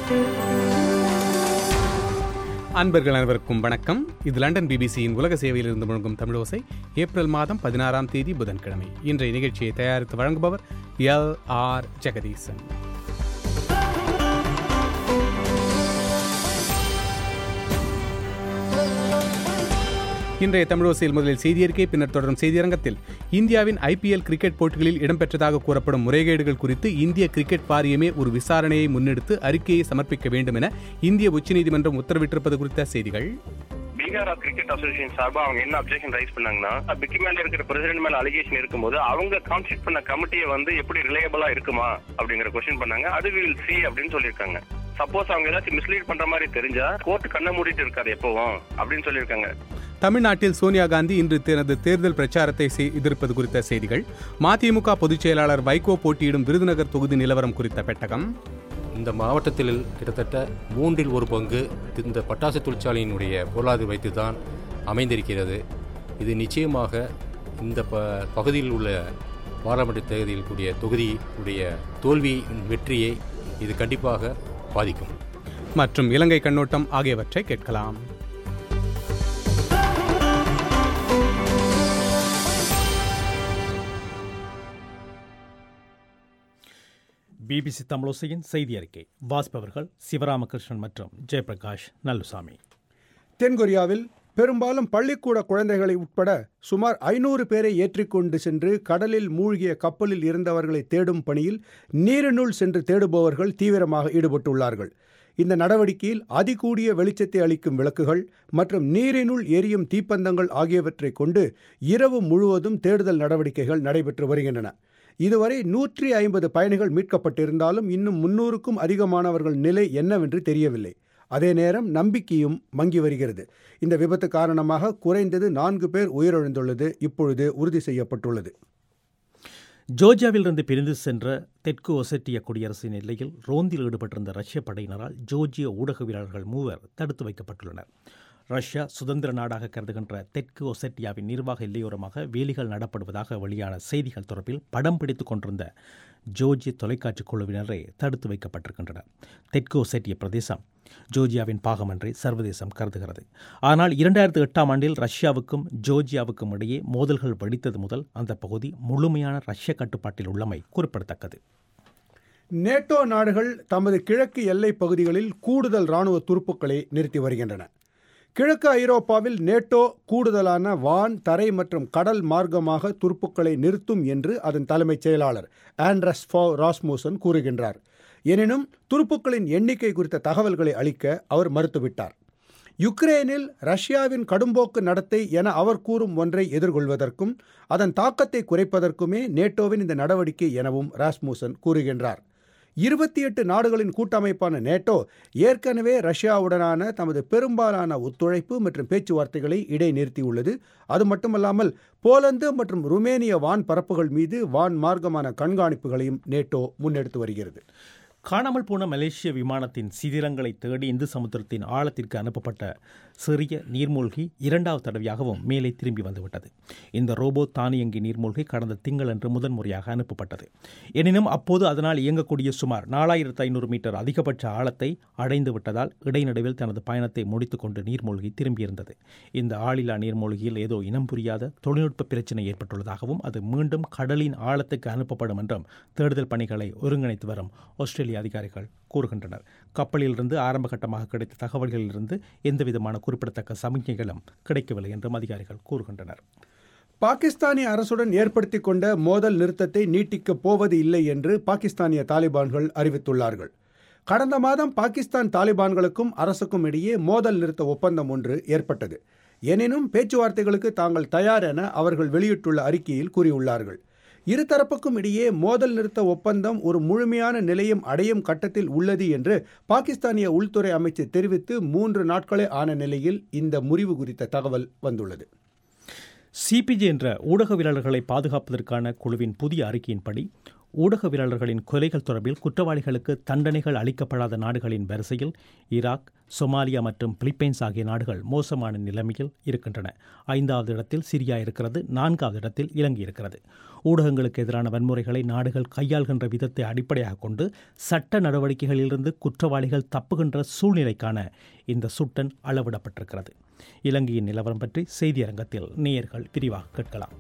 அன்பர்கள் அனைவருக்கும் வணக்கம் இது லண்டன் பிபிசியின் உலக சேவையிலிருந்து முழங்கும் தமிழோசை ஏப்ரல் மாதம் பதினாறாம் தேதி புதன்கிழமை இன்றைய நிகழ்ச்சியை தயாரித்து வழங்குபவர் எல் ஆர் ஜெகதீசன் இன்றைய தமிழோசையில் முதலில் செய்தியறிக்கை பின்னர் தொடரும் செய்தியரங்கத்தில் இந்தியாவின் ஐபிஎல் கிரிக்கெட் போட்டிகளில் இடம்பெற்றதாக கூறப்படும் முறைகேடுகள் குறித்து இந்திய கிரிக்கெட் வாரியமே ஒரு விசாரணையை முன்னெடுத்து அறிக்கையை சமர்ப்பிக்க வேண்டும் என இந்திய உச்சநீதிமன்றம் உத்தரவிட்டிருப்பது குறித்த செய்திகள் பீகார் கிரிக்கெட் அசோசியேஷன் சார்பா அவங்க என்ன அப்ஜெக்ஷன் ரைஸ் பண்ணாங்கன்னா பிக்கி மேல இருக்கிற பிரசிடென்ட் மேல அலிகேஷன் இருக்கும்போது அவங்க கான்ஸ்டியூட் பண்ண கமிட்டியை வந்து எப்படி ரிலையபிளா இருக்குமா அப்படிங்கிற கொஸ்டின் பண்ணாங்க அது வில் சி அப்படின்னு சொல்லியிருக்காங்க சப்போஸ் அவங்க ஏதாச்சும் மிஸ்லீட் பண்ற மாதிரி தெரிஞ்சா கோர்ட் கண்ண மூடிட்டு இருக்காது எப்பவும் அப்படின்னு சொல்லியிருக்காங்க தமிழ்நாட்டில் சோனியா காந்தி இன்று தனது தேர்தல் பிரச்சாரத்தை எதிர்ப்பது குறித்த செய்திகள் மதிமுக பொதுச் செயலாளர் வைகோ போட்டியிடும் விருதுநகர் தொகுதி நிலவரம் குறித்த பெட்டகம் இந்த மாவட்டத்தில் கிட்டத்தட்ட மூன்றில் ஒரு பங்கு இந்த பட்டாசு தொழிற்சாலையினுடைய பொருளாதார வைத்து தான் அமைந்திருக்கிறது இது நிச்சயமாக இந்த ப பகுதியில் உள்ள பாராளுமன்ற தேர்தலில் கூடிய தொகுதியுடைய தோல்வி வெற்றியை இது கண்டிப்பாக பாதிக்கும் மற்றும் இலங்கை கண்ணோட்டம் ஆகியவற்றை கேட்கலாம் பிபிசி தமிழோசையின் செய்தி அறிக்கை வாசிப்பவர்கள் சிவராமகிருஷ்ணன் மற்றும் ஜெயபிரகாஷ் நல்லுசாமி தென்கொரியாவில் பெரும்பாலும் பள்ளிக்கூட குழந்தைகளை உட்பட சுமார் ஐநூறு பேரை ஏற்றிக்கொண்டு சென்று கடலில் மூழ்கிய கப்பலில் இருந்தவர்களை தேடும் பணியில் நீரினுள் சென்று தேடுபவர்கள் தீவிரமாக ஈடுபட்டுள்ளார்கள் இந்த நடவடிக்கையில் அதிகூடிய வெளிச்சத்தை அளிக்கும் விளக்குகள் மற்றும் நீரினுள் எரியும் தீப்பந்தங்கள் ஆகியவற்றை கொண்டு இரவு முழுவதும் தேடுதல் நடவடிக்கைகள் நடைபெற்று வருகின்றன இதுவரை நூற்றி ஐம்பது பயணிகள் மீட்கப்பட்டிருந்தாலும் இன்னும் முன்னூறுக்கும் அதிகமானவர்கள் நிலை என்னவென்று தெரியவில்லை அதே நேரம் நம்பிக்கையும் மங்கி வருகிறது இந்த விபத்து காரணமாக குறைந்தது நான்கு பேர் உயிரிழந்துள்ளது இப்பொழுது உறுதி செய்யப்பட்டுள்ளது ஜோர்ஜியாவிலிருந்து பிரிந்து சென்ற தெற்கு ஒசெட்டிய குடியரசின் எல்லையில் ரோந்தில் ஈடுபட்டிருந்த ரஷ்ய படையினரால் ஜோர்ஜிய ஊடகவியலாளர்கள் மூவர் தடுத்து வைக்கப்பட்டுள்ளனர் ரஷ்யா சுதந்திர நாடாக கருதுகின்ற தெற்கு ஒசெட்டியாவின் நிர்வாக எல்லையோரமாக வேலிகள் நடப்படுவதாக வெளியான செய்திகள் தொடர்பில் படம் பிடித்துக் கொண்டிருந்த ஜோர்ஜிய தொலைக்காட்சி குழுவினரை தடுத்து வைக்கப்பட்டிருக்கின்றனர் தெற்கு ஒசெட்டிய பிரதேசம் ஜோர்ஜியாவின் பாகமன்றி சர்வதேசம் கருதுகிறது ஆனால் இரண்டாயிரத்தி எட்டாம் ஆண்டில் ரஷ்யாவுக்கும் ஜோர்ஜியாவுக்கும் இடையே மோதல்கள் வெடித்தது முதல் அந்த பகுதி முழுமையான ரஷ்ய கட்டுப்பாட்டில் உள்ளமை குறிப்பிடத்தக்கது நேட்டோ நாடுகள் தமது கிழக்கு எல்லைப் பகுதிகளில் கூடுதல் இராணுவ துருப்புக்களை நிறுத்தி வருகின்றன கிழக்கு ஐரோப்பாவில் நேட்டோ கூடுதலான வான் தரை மற்றும் கடல் மார்க்கமாக துருப்புக்களை நிறுத்தும் என்று அதன் தலைமைச் செயலாளர் ஆண்ட்ரஸ் ஃபோ ராஸ்மூசன் கூறுகின்றார் எனினும் துருப்புக்களின் எண்ணிக்கை குறித்த தகவல்களை அளிக்க அவர் மறுத்துவிட்டார் யுக்ரேனில் ரஷ்யாவின் கடும்போக்கு நடத்தை என அவர் கூறும் ஒன்றை எதிர்கொள்வதற்கும் அதன் தாக்கத்தை குறைப்பதற்குமே நேட்டோவின் இந்த நடவடிக்கை எனவும் ராஸ்மூசன் கூறுகின்றார் இருபத்தி எட்டு நாடுகளின் கூட்டமைப்பான நேட்டோ ஏற்கனவே ரஷ்யாவுடனான தமது பெரும்பாலான ஒத்துழைப்பு மற்றும் பேச்சுவார்த்தைகளை இடைநிறுத்தியுள்ளது அது மட்டுமல்லாமல் போலந்து மற்றும் ருமேனிய வான் பரப்புகள் மீது வான் மார்க்கமான கண்காணிப்புகளையும் நேட்டோ முன்னெடுத்து வருகிறது காணாமல் போன மலேசிய விமானத்தின் சிதிரங்களை தேடி இந்து சமுத்திரத்தின் ஆழத்திற்கு அனுப்பப்பட்ட சிறிய நீர்மூழ்கி இரண்டாவது தடவையாகவும் மேலே திரும்பி வந்துவிட்டது இந்த ரோபோ தானியங்கி நீர்மூழ்கி கடந்த திங்களன்று முதன்முறையாக அனுப்பப்பட்டது எனினும் அப்போது அதனால் இயங்கக்கூடிய சுமார் நாலாயிரத்து ஐநூறு மீட்டர் அதிகபட்ச ஆழத்தை அடைந்து விட்டதால் இடைநடுவில் தனது பயணத்தை முடித்துக்கொண்டு நீர்மூழ்கி திரும்பியிருந்தது இந்த ஆளில்லா நீர்மூழ்கியில் ஏதோ இனம் புரியாத தொழில்நுட்ப பிரச்சினை ஏற்பட்டுள்ளதாகவும் அது மீண்டும் கடலின் ஆழத்துக்கு அனுப்பப்படும் என்றும் தேடுதல் பணிகளை ஒருங்கிணைத்து வரும் ஆஸ்திரேலிய அதிகாரிகள் கூறுகின்றனர் கப்பலிலிருந்து ஆரம்பகட்டமாக கிடைத்த தகவல்களிலிருந்து எந்தவிதமான குறிப்பிடத்தக்க சமிக்ஞைகளும் கிடைக்கவில்லை என்றும் அதிகாரிகள் கூறுகின்றனர் பாகிஸ்தானிய அரசுடன் ஏற்படுத்திக் கொண்ட மோதல் நிறுத்தத்தை நீட்டிக்கப் போவது இல்லை என்று பாகிஸ்தானிய தாலிபான்கள் அறிவித்துள்ளார்கள் கடந்த மாதம் பாகிஸ்தான் தாலிபான்களுக்கும் அரசுக்கும் இடையே மோதல் நிறுத்த ஒப்பந்தம் ஒன்று ஏற்பட்டது எனினும் பேச்சுவார்த்தைகளுக்கு தாங்கள் தயார் என அவர்கள் வெளியிட்டுள்ள அறிக்கையில் கூறியுள்ளார்கள் இருதரப்புக்கும் இடையே மோதல் நிறுத்த ஒப்பந்தம் ஒரு முழுமையான நிலையம் அடையும் கட்டத்தில் உள்ளது என்று பாகிஸ்தானிய உள்துறை அமைச்சர் தெரிவித்து மூன்று நாட்களே ஆன நிலையில் இந்த முறிவு குறித்த தகவல் வந்துள்ளது சிபிஜி என்ற ஊடகவியலாளர்களை பாதுகாப்பதற்கான குழுவின் புதிய அறிக்கையின்படி ஊடகவியலாளர்களின் கொலைகள் தொடர்பில் குற்றவாளிகளுக்கு தண்டனைகள் அளிக்கப்படாத நாடுகளின் வரிசையில் ஈராக் சொமாலியா மற்றும் பிலிப்பைன்ஸ் ஆகிய நாடுகள் மோசமான நிலைமையில் இருக்கின்றன ஐந்தாவது இடத்தில் சிரியா இருக்கிறது நான்காவது இடத்தில் இலங்கை இருக்கிறது ஊடகங்களுக்கு எதிரான வன்முறைகளை நாடுகள் கையாள்கின்ற விதத்தை அடிப்படையாக கொண்டு சட்ட நடவடிக்கைகளிலிருந்து குற்றவாளிகள் தப்புகின்ற சூழ்நிலைக்கான இந்த சுட்டன் அளவிடப்பட்டிருக்கிறது இலங்கையின் நிலவரம் பற்றி செய்தியரங்கத்தில் நேயர்கள் விரிவாக கேட்கலாம்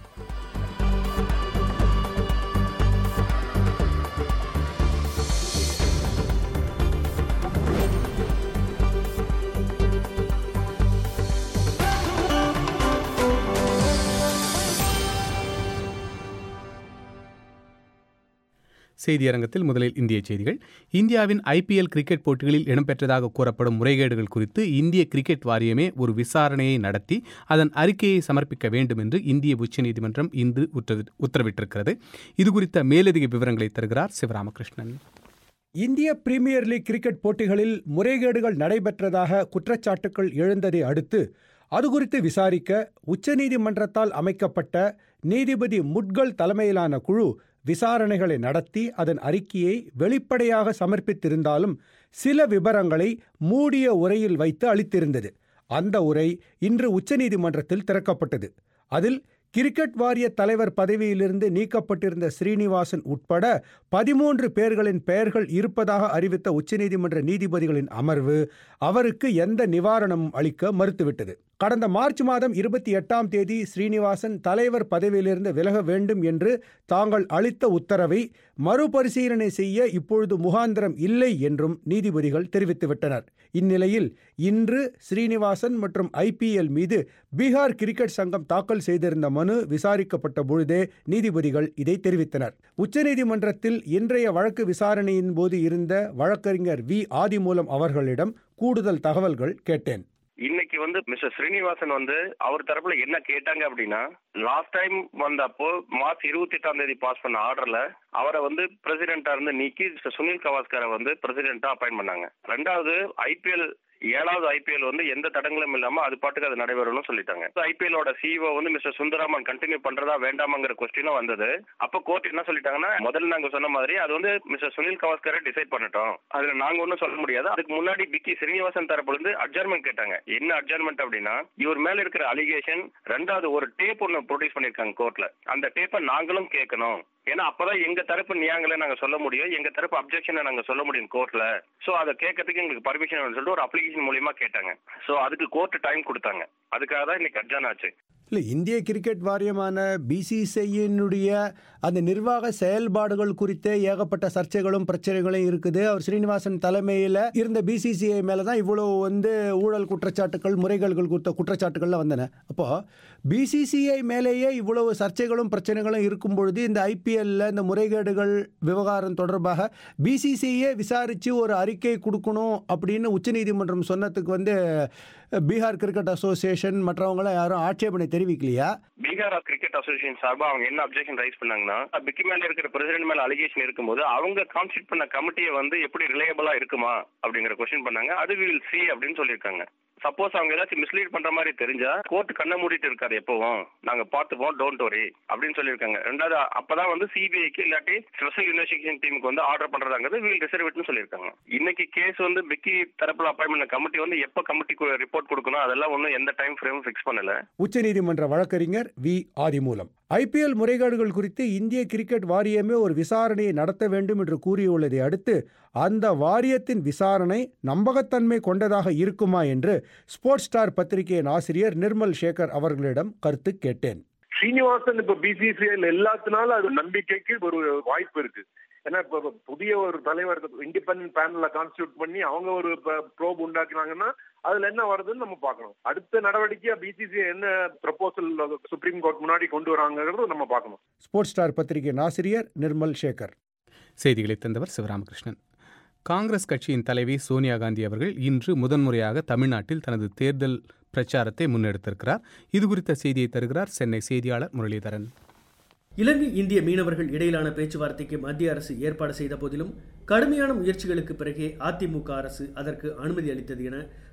செய்தியரங்கத்தில் முதலில் இந்திய செய்திகள் இந்தியாவின் ஐபிஎல் கிரிக்கெட் போட்டிகளில் இடம்பெற்றதாக கூறப்படும் முறைகேடுகள் குறித்து இந்திய கிரிக்கெட் வாரியமே ஒரு விசாரணையை நடத்தி அதன் அறிக்கையை சமர்ப்பிக்க வேண்டும் என்று இந்திய உச்சநீதிமன்றம் இன்று உத்தரவி- உத்தரவிட்டிருக்கிறது இதுகுறித்த மேலதிக விவரங்களை தருகிறார் சிவராமகிருஷ்ணன் இந்திய பிரீமியர் லீக் கிரிக்கெட் போட்டிகளில் முறைகேடுகள் நடைபெற்றதாக குற்றச்சாட்டுகள் எழுந்ததை அடுத்து அது குறித்து விசாரிக்க உச்சநீதிமன்றத்தால் அமைக்கப்பட்ட நீதிபதி முட்கல் தலைமையிலான குழு விசாரணைகளை நடத்தி அதன் அறிக்கையை வெளிப்படையாக சமர்ப்பித்திருந்தாலும் சில விவரங்களை மூடிய உரையில் வைத்து அளித்திருந்தது அந்த உரை இன்று உச்சநீதிமன்றத்தில் திறக்கப்பட்டது அதில் கிரிக்கெட் வாரிய தலைவர் பதவியிலிருந்து நீக்கப்பட்டிருந்த ஸ்ரீனிவாசன் உட்பட பதிமூன்று பேர்களின் பெயர்கள் இருப்பதாக அறிவித்த உச்சநீதிமன்ற நீதிபதிகளின் அமர்வு அவருக்கு எந்த நிவாரணமும் அளிக்க மறுத்துவிட்டது கடந்த மார்ச் மாதம் இருபத்தி எட்டாம் தேதி ஸ்ரீனிவாசன் தலைவர் பதவியிலிருந்து விலக வேண்டும் என்று தாங்கள் அளித்த உத்தரவை மறுபரிசீலனை செய்ய இப்பொழுது முகாந்திரம் இல்லை என்றும் நீதிபதிகள் தெரிவித்துவிட்டனர் இந்நிலையில் இன்று ஸ்ரீனிவாசன் மற்றும் ஐபிஎல் மீது பீகார் கிரிக்கெட் சங்கம் தாக்கல் செய்திருந்த மனு விசாரிக்கப்பட்ட பொழுதே நீதிபதிகள் இதை தெரிவித்தனர் உச்சநீதிமன்றத்தில் இன்றைய வழக்கு விசாரணையின் போது இருந்த வழக்கறிஞர் வி ஆதிமூலம் அவர்களிடம் கூடுதல் தகவல்கள் கேட்டேன் இன்னைக்கு வந்து மிஸ்டர் ஸ்ரீனிவாசன் வந்து அவர் தரப்புல என்ன கேட்டாங்க அப்படின்னா லாஸ்ட் டைம் வந்தப்போ மார்ச் இருபத்தி எட்டாம் தேதி பாஸ் பண்ண ஆர்டர்ல அவரை வந்து பிரசிடென்டா இருந்து நீக்கி மிஸ்டர் சுனில் கவாஸ்கரை வந்து பிரசிடென்டா அப்பாயின் பண்ணாங்க ரெண்டாவது ஐபிஎல் ஏழாவது ஐபிஎல் வந்து எந்த தடங்களும் இல்லாம அது பாட்டுக்கு அது நடைபெறணும்னு சொல்லிட்டாங்க ஐபிஎல் ஓட சிஇஓ வந்து மிஸ்டர் சுந்தராமன் கண்டினியூ பண்றதா வேண்டாமாங்கிற கொஸ்டினும் வந்தது அப்ப கோர்ட் என்ன சொல்லிட்டாங்கன்னா முதல்ல நாங்க சொன்ன மாதிரி அது வந்து மிஸ்டர் சுனில் கவாஸ்கரை டிசைட் பண்ணட்டும் அதுல நாங்க ஒன்றும் சொல்ல முடியாது அதுக்கு முன்னாடி பிக்கி ஸ்ரீனிவாசன் தரப்புல இருந்து அட்ஜர்மெண்ட் கேட்டாங்க என்ன அட்ஜர்மெண்ட் அப்படின்னா இவர் மேல இருக்கிற அலிகேஷன் ரெண்டாவது ஒரு டேப் ஒன்னு ப்ரொடியூஸ் பண்ணிருக்காங்க கோர்ட்ல அந்த டேப்பை நாங்களும் கேட்கணும் ஏன்னா அப்பதான் எங்க தரப்பு நியாயங்களை நாங்க சொல்ல முடியும் எங்க தரப்பு அப்ஜெக்ஷனை நாங்க சொல்ல முடியும் கோர்ட்ல சோ அதை கேட்கறதுக்கு எங்களுக்கு பர்மிஷன் சொல்லிட்டு ஒரு அப்ளிகேஷன் மூலியமா கேட்டாங்க சோ அதுக்கு கோர்ட் டைம் கொடுத்தாங்க அதுக்காக தான் இன்னைக்கு அட்ஜான் ஆச்சு இல்லை இந்திய கிரிக்கெட் வாரியமான பிசிசிஐயினுடைய அந்த நிர்வாக செயல்பாடுகள் குறித்தே ஏகப்பட்ட சர்ச்சைகளும் பிரச்சனைகளும் இருக்குது அவர் ஸ்ரீனிவாசன் தலைமையில் இருந்த பிசிசிஐ மேலே தான் இவ்வளோ வந்து ஊழல் குற்றச்சாட்டுகள் முறைகேடுகள் குறித்த குற்றச்சாட்டுகள்லாம் வந்தன அப்போது பிசிசிஐ மேலேயே இவ்வளவு சர்ச்சைகளும் பிரச்சனைகளும் இருக்கும் பொழுது இந்த ஐபிஎல்ல இந்த முறைகேடுகள் விவகாரம் தொடர்பாக பிசிசிஐயே விசாரித்து ஒரு அறிக்கை கொடுக்கணும் அப்படின்னு உச்சநீதிமன்றம் சொன்னதுக்கு வந்து பீகார் கிரிக்கெட் அசோசியேஷன் மற்றவங்களாம் யாரும் ஆட்சேபனை தெரிவிக்கலையா பீகார் கிரிக்கெட் அசோசியேஷன் சார்பா அவங்க என்ன அப்ஜெக்ஷன் ரைஸ் பண்ணாங்கன்னா பிக்கி மேல இருக்கிற பிரசிடென்ட் மேல அலிகேஷன் இருக்கும்போது அவங்க கான்ஸ்டியூட் பண்ண கமிட்டியை வந்து எப்படி ரிலையபிளா இருக்குமா அப்படிங்கிற கொஸ்டின் பண்ணாங்க அது வில் சி அப்படின்னு சொல்லியிருக்காங்க சப்போஸ் அவங்க ஏதாச்சும் மிஸ்லீட் பண்ற மாதிரி தெரிஞ்சா கோர்ட் கண்ணை மூடிட்டு இருக்காது எப்பவும் நாங்க பார்த்துப்போம் டோன்ட் வரி அப்படின்னு சொல்லியிருக்காங்க ரெண்டாவது அப்பதான் வந்து சிபிஐக்கு இல்லாட்டி ஸ்பெஷல் இன்வெஸ்டிகேஷன் டீமுக்கு வந்து ஆர்டர் பண்றதாங்கிறது வீல் ரிசர்வ்னு சொல்லியிருக்காங்க இன்னைக்கு கேஸ் வந்து பிக்கி தரப்புல அப்பாயின்மெண்ட் கமிட்டி வந்து எப்ப கமிட்டிக்கு ரிப்போர்ட் கொடுக்கணும் அதெல்லாம் ஒன்றும் எந்த டைம் ஃப்ரேம் ஃபிக்ஸ் பண்ணல உச்சநீதிமன்ற வழக்கறிஞர் வி ஆதிமூலம் ஐபிஎல் முறைகேடுகள் குறித்து இந்திய கிரிக்கெட் வாரியமே ஒரு விசாரணையை நடத்த வேண்டும் என்று கூறியுள்ளதை அடுத்து அந்த வாரியத்தின் விசாரணை நம்பகத்தன்மை கொண்டதாக இருக்குமா என்று ஸ்போர்ட்ஸ் ஸ்டார் பத்திரிகையின் ஆசிரியர் நிர்மல் சேகர் அவர்களிடம் கருத்து கேட்டேன் ஸ்ரீனிவாசன் இப்ப பிசிசிஐல எல்லாத்தினால அது நம்பிக்கைக்கு ஒரு வாய்ப்பு இருக்கு ஏன்னா இப்ப புதிய ஒரு தலைவர் இண்டிபெண்டன்ட் பேனல்ல கான்ஸ்டியூட் பண்ணி அவங்க ஒரு ப்ரோப் உண்டாக்குனாங்கன்னா அதுல என்ன வருதுன்னு நம்ம பார்க்கணும் அடுத்த நடவடிக்கையா பிசிசிஐ என்ன ப்ரப்போசல் சுப்ரீம் கோர்ட் முன்னாடி கொண்டு வராங்கிறது நம்ம பார்க்கணும் ஸ்போர்ட்ஸ் ஸ்டார் பத்திரிகையின் ஆசிரியர் நிர்மல் சேகர் செய்திகளை தந்தவர் சிவராமகிருஷ்ணன் காங்கிரஸ் கட்சியின் தலைவி சோனியா காந்தி அவர்கள் இன்று முதன்முறையாக தமிழ்நாட்டில் தனது தேர்தல் பிரச்சாரத்தை முன்னெடுத்திருக்கிறார் இது குறித்த செய்தியை தருகிறார் சென்னை செய்தியாளர் முரளிதரன் இலங்கை இந்திய மீனவர்கள் இடையிலான பேச்சுவார்த்தைக்கு மத்திய அரசு ஏற்பாடு செய்த போதிலும் கடுமையான முயற்சிகளுக்கு பிறகே அதிமுக அரசு அதற்கு அனுமதி அளித்தது என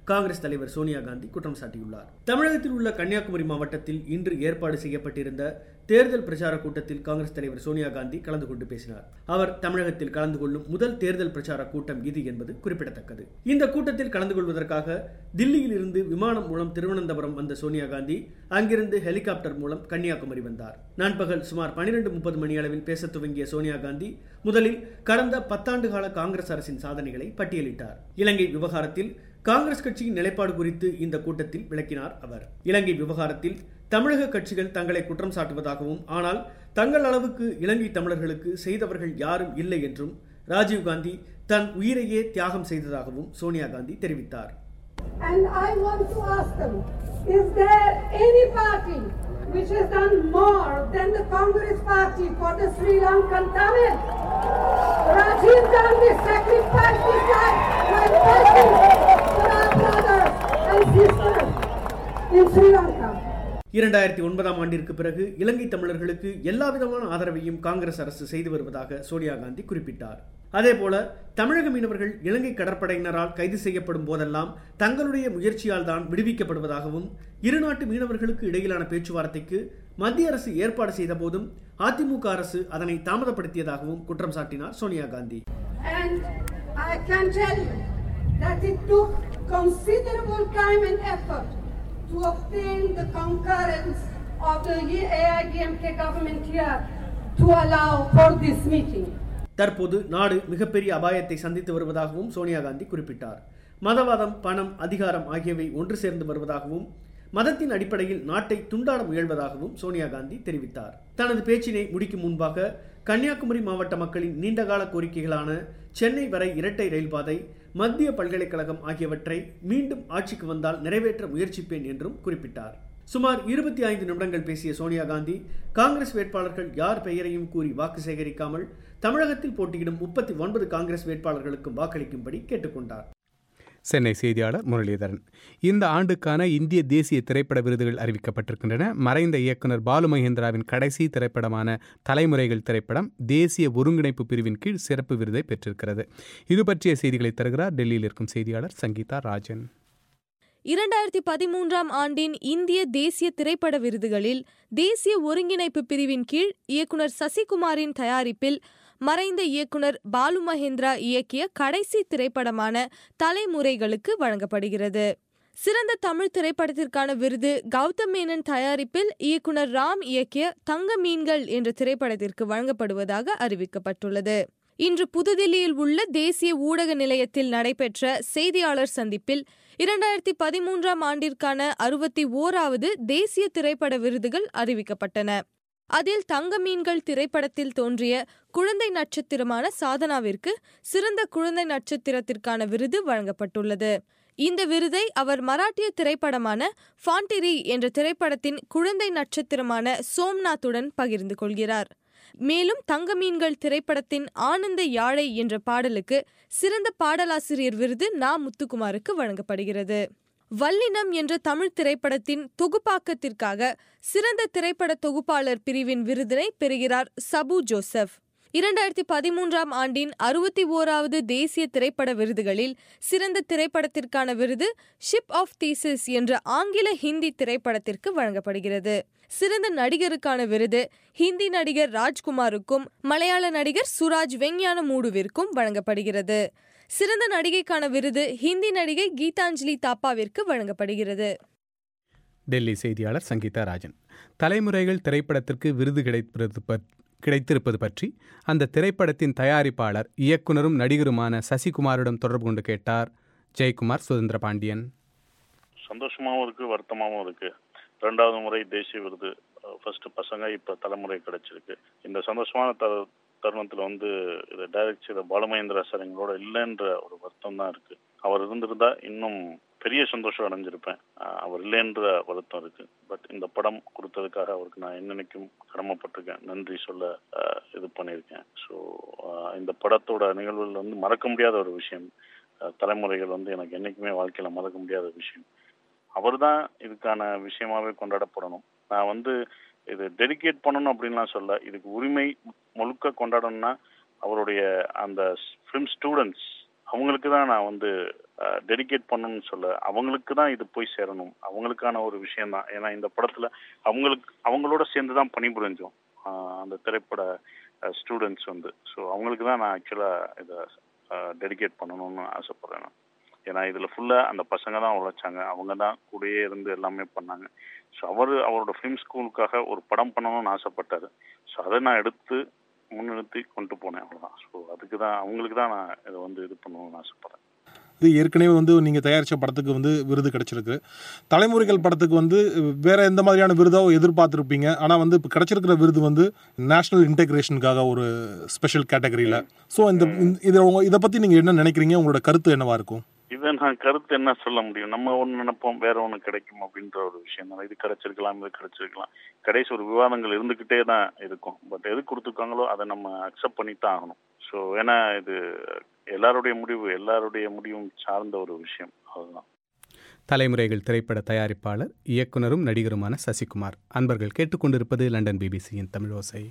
காங்கிரஸ் தலைவர் சோனியா காந்தி குற்றம் சாட்டியுள்ளார் தமிழகத்தில் உள்ள கன்னியாகுமரி மாவட்டத்தில் இன்று ஏற்பாடு செய்யப்பட்டிருந்த தேர்தல் பிரச்சார கூட்டத்தில் காங்கிரஸ் தலைவர் சோனியா காந்தி கலந்து கொண்டு பேசினார் அவர் தமிழகத்தில் கலந்து கொள்ளும் முதல் தேர்தல் பிரச்சார கூட்டம் இது என்பது குறிப்பிடத்தக்கது இந்த கூட்டத்தில் கலந்து கொள்வதற்காக தில்லியில் இருந்து விமானம் மூலம் திருவனந்தபுரம் வந்த சோனியா காந்தி அங்கிருந்து ஹெலிகாப்டர் மூலம் கன்னியாகுமரி வந்தார் நண்பகல் சுமார் பனிரெண்டு முப்பது மணி அளவில் பேச துவங்கிய சோனியா காந்தி முதலில் கடந்த பத்தாண்டு கால காங்கிரஸ் அரசின் சாதனைகளை பட்டியலிட்டார் இலங்கை விவகாரத்தில் காங்கிரஸ் கட்சியின் நிலைப்பாடு குறித்து இந்த கூட்டத்தில் விளக்கினார் அவர் இலங்கை விவகாரத்தில் தமிழக கட்சிகள் தங்களை குற்றம் சாட்டுவதாகவும் ஆனால் தங்கள் அளவுக்கு இலங்கை தமிழர்களுக்கு செய்தவர்கள் யாரும் இல்லை என்றும் ராஜீவ்காந்தி தன் உயிரையே தியாகம் செய்ததாகவும் சோனியா காந்தி தெரிவித்தார் And I want to ask them, is there any party which has done more than the Congress party for the Sri Lankan Tamil? Rajiv Gandhi sacrificed his life while fighting for our brothers and sisters in Sri Lanka. இரண்டாயிரத்தி ஒன்பதாம் ஆண்டிற்கு பிறகு இலங்கை தமிழர்களுக்கு எல்லாவிதமான ஆதரவையும் காங்கிரஸ் அரசு செய்து வருவதாக சோனியா காந்தி குறிப்பிட்டார் அதேபோல தமிழக மீனவர்கள் இலங்கை கடற்படையினரால் கைது செய்யப்படும் போதெல்லாம் தங்களுடைய முயற்சியால் தான் விடுவிக்கப்படுவதாகவும் இரு நாட்டு மீனவர்களுக்கு இடையிலான பேச்சுவார்த்தைக்கு மத்திய அரசு ஏற்பாடு செய்த போதும் அதிமுக அரசு அதனை தாமதப்படுத்தியதாகவும் குற்றம் சாட்டினார் Sonia Gandhi And I can tell you that it took considerable time and effort to obtain the concurrence of the AIDMK government here to allow for this meeting. தற்போது நாடு மிகப்பெரிய அபாயத்தை சந்தித்து வருவதாகவும் சோனியா காந்தி குறிப்பிட்டார் மதவாதம் பணம் அதிகாரம் ஆகியவை ஒன்று சேர்ந்து வருவதாகவும் மதத்தின் அடிப்படையில் நாட்டை துண்டாட முயல்வதாகவும் சோனியா காந்தி தெரிவித்தார் தனது பேச்சினை முடிக்கும் முன்பாக கன்னியாகுமரி மாவட்ட மக்களின் நீண்டகால கோரிக்கைகளான சென்னை வரை இரட்டை ரயில் பாதை மத்திய பல்கலைக்கழகம் ஆகியவற்றை மீண்டும் ஆட்சிக்கு வந்தால் நிறைவேற்ற முயற்சிப்பேன் என்றும் குறிப்பிட்டார் சுமார் இருபத்தி ஐந்து நிமிடங்கள் பேசிய சோனியா காந்தி காங்கிரஸ் வேட்பாளர்கள் யார் பெயரையும் கூறி வாக்கு சேகரிக்காமல் தமிழகத்தில் போட்டியிடும் முப்பத்தி ஒன்பது காங்கிரஸ் வேட்பாளர்களுக்கும் வாக்களிக்கும்படி கேட்டுக்கொண்டார் சென்னை செய்தியாளர் முரளிதரன் இந்த ஆண்டுக்கான இந்திய தேசிய திரைப்பட விருதுகள் அறிவிக்கப்பட்டிருக்கின்றன மறைந்த இயக்குனர் பாலு மகேந்திராவின் கடைசி திரைப்படமான தலைமுறைகள் திரைப்படம் தேசிய ஒருங்கிணைப்பு பிரிவின் கீழ் சிறப்பு விருதை பெற்றிருக்கிறது இது பற்றிய செய்திகளை தருகிறார் டெல்லியில் இருக்கும் செய்தியாளர் சங்கீதா ராஜன் இரண்டாயிரத்தி பதிமூன்றாம் ஆண்டின் இந்திய தேசிய திரைப்பட விருதுகளில் தேசிய ஒருங்கிணைப்பு பிரிவின் கீழ் இயக்குனர் சசிகுமாரின் தயாரிப்பில் மறைந்த இயக்குனர் பாலு மகேந்திரா இயக்கிய கடைசி திரைப்படமான தலைமுறைகளுக்கு வழங்கப்படுகிறது சிறந்த தமிழ் திரைப்படத்திற்கான விருது கௌதம் மேனன் தயாரிப்பில் இயக்குனர் ராம் இயக்கிய தங்க மீன்கள் என்ற திரைப்படத்திற்கு வழங்கப்படுவதாக அறிவிக்கப்பட்டுள்ளது இன்று புதுதில்லியில் உள்ள தேசிய ஊடக நிலையத்தில் நடைபெற்ற செய்தியாளர் சந்திப்பில் இரண்டாயிரத்தி பதிமூன்றாம் ஆண்டிற்கான அறுபத்தி ஓராவது தேசிய திரைப்பட விருதுகள் அறிவிக்கப்பட்டன அதில் தங்க மீன்கள் திரைப்படத்தில் தோன்றிய குழந்தை நட்சத்திரமான சாதனாவிற்கு சிறந்த குழந்தை நட்சத்திரத்திற்கான விருது வழங்கப்பட்டுள்ளது இந்த விருதை அவர் மராட்டிய திரைப்படமான ஃபாண்டிரி என்ற திரைப்படத்தின் குழந்தை நட்சத்திரமான சோம்நாத்துடன் பகிர்ந்து கொள்கிறார் மேலும் தங்க மீன்கள் திரைப்படத்தின் ஆனந்த யாழை என்ற பாடலுக்கு சிறந்த பாடலாசிரியர் விருது நா முத்துக்குமாருக்கு வழங்கப்படுகிறது வல்லினம் என்ற தமிழ் திரைப்படத்தின் தொகுப்பாக்கத்திற்காக சிறந்த திரைப்பட தொகுப்பாளர் பிரிவின் விருதினை பெறுகிறார் சபு ஜோசப் இரண்டாயிரத்தி பதிமூன்றாம் ஆண்டின் அறுபத்தி ஓராவது தேசிய திரைப்பட விருதுகளில் சிறந்த திரைப்படத்திற்கான விருது ஷிப் ஆஃப் தீசிஸ் என்ற ஆங்கில ஹிந்தி திரைப்படத்திற்கு வழங்கப்படுகிறது சிறந்த நடிகருக்கான விருது ஹிந்தி நடிகர் ராஜ்குமாருக்கும் மலையாள நடிகர் சுராஜ் வெங்ஞான மூடுவிற்கும் வழங்கப்படுகிறது சிறந்த நடிகைக்கான விருது ஹிந்தி நடிகை கீதாஞ்சலி தாப்பாவிற்கு வழங்கப்படுகிறது டெல்லி செய்தியாளர் சங்கீதா ராஜன் தலைமுறைகள் திரைப்படத்திற்கு விருது கிடைப்பது பற்- கிடைத்திருப்பது பற்றி அந்த திரைப்படத்தின் தயாரிப்பாளர் இயக்குனரும் நடிகருமான சசிகுமாரிடம் தொடர்பு கொண்டு கேட்டார் ஜெயக்குமார் சுதந்திர பாண்டியன் சந்தோஷமாவும் இருக்கு வருத்தமாவும் இருக்கு ரெண்டாவது முறை தேசிய விருது ஃபர்ஸ்ட் பசங்க இப்ப தலைமுறை கிடைச்சிருக்கு இந்த சந்தோஷமான த தருணத்துல வந்து இதை டைரக்ட் செய்த பாலமகேந்திரா சார் எங்களோட இல்லைன்ற ஒரு வருத்தம் தான் இருக்கு அவர் இருந்திருந்தா இன்னும் பெரிய சந்தோஷம் அடைஞ்சிருப்பேன் அஹ் அவர் இல்லைன்ற வருத்தம் இருக்கு பட் இந்த படம் கொடுத்ததுக்காக அவருக்கு நான் என்னன்னைக்கும் கடமைப்பட்டிருக்கேன் நன்றி சொல்ல அஹ், இது பண்ணியிருக்கேன் ஸோ இந்த படத்தோட நிகழ்வுகள் வந்து மறக்க முடியாத ஒரு விஷயம் அஹ், தலைமுறைகள் வந்து எனக்கு என்னைக்குமே வாழ்க்கையில மறக்க முடியாத விஷயம் அவர்தான் இதுக்கான விஷயமாவே கொண்டாடப்படணும் நான் வந்து இது டெடிகேட் பண்ணணும் அப்படின்லாம் சொல்ல இதுக்கு உரிமை முழுக்க கொண்டாடணும்னா அவருடைய அந்த ஃபிலிம் ஸ்டூடெண்ட்ஸ் அவங்களுக்கு தான் நான் வந்து டெடிகேட் பண்ணணும்னு சொல்ல அவங்களுக்கு தான் இது போய் சேரணும் அவங்களுக்கான ஒரு விஷயம் தான் ஏன்னா இந்த படத்துல அவங்களுக்கு அவங்களோட சேர்ந்து தான் பணிபுரிஞ்சோம் ஆஹ் அந்த திரைப்பட ஸ்டூடெண்ட்ஸ் வந்து ஸோ அவங்களுக்கு தான் நான் ஆக்சுவலாக இதை டெடிகேட் பண்ணணும்னு ஆசைப்படுறேன் நான் ஏன்னா இதில் ஃபுல்லாக அந்த பசங்க தான் உழைச்சாங்க அவங்க தான் கூடயே இருந்து எல்லாமே பண்ணாங்க ஸோ அவர் அவரோட ஃபிலிம் ஸ்கூலுக்காக ஒரு படம் பண்ணணும்னு ஆசைப்பட்டாரு ஸோ அதை நான் எடுத்து முன்னிறுத்தி கொண்டு போனேன் அவ்வளோதான் ஸோ அதுக்கு தான் அவங்களுக்கு தான் நான் இதை வந்து இது பண்ணணும்னு ஆசைப்படுறேன் இது ஏற்கனவே வந்து நீங்கள் தயாரித்த படத்துக்கு வந்து விருது கிடைச்சிருக்கு தலைமுறைகள் படத்துக்கு வந்து வேற எந்த மாதிரியான விருதோ எதிர்பார்த்துருப்பீங்க ஆனால் வந்து இப்போ கிடைச்சிருக்கிற விருது வந்து நேஷனல் இன்டெகிரேஷனுக்காக ஒரு ஸ்பெஷல் கேட்டகரியில் ஸோ இந்த இந்த- இதை உங்க- இதை பற்றி நீங்கள் என்ன நினைக்கிறீங்க உங்களோட கருத்து என்னவா இருக்கும் இதை நான் கருத்து என்ன சொல்ல முடியும் நம்ம ஒன்று நினைப்போம் வேற ஒன்று கிடைக்கும் அப்படின்ற ஒரு விஷயம் தான் இது கிடைச்சிருக்கலாம் இது கிடைச்சிருக்கலாம் கடைசி ஒரு விவாதங்கள் இருந்துக்கிட்டே தான் இருக்கும் பட் எது கொடுத்துருக்காங்களோ அதை நம்ம அக்செப்ட் பண்ணி தான் ஆகணும் ஸோ ஏன்னா இது எல்லாருடைய முடிவு எல்லாருடைய முடிவும் சார்ந்த ஒரு விஷயம் அதுதான் தலைமுறைகள் திரைப்பட தயாரிப்பாளர் இயக்குனரும் நடிகருமான சசிகுமார் அன்பர்கள் கேட்டுக்கொண்டிருப்பது லண்டன் பிபிசியின் தமிழோசை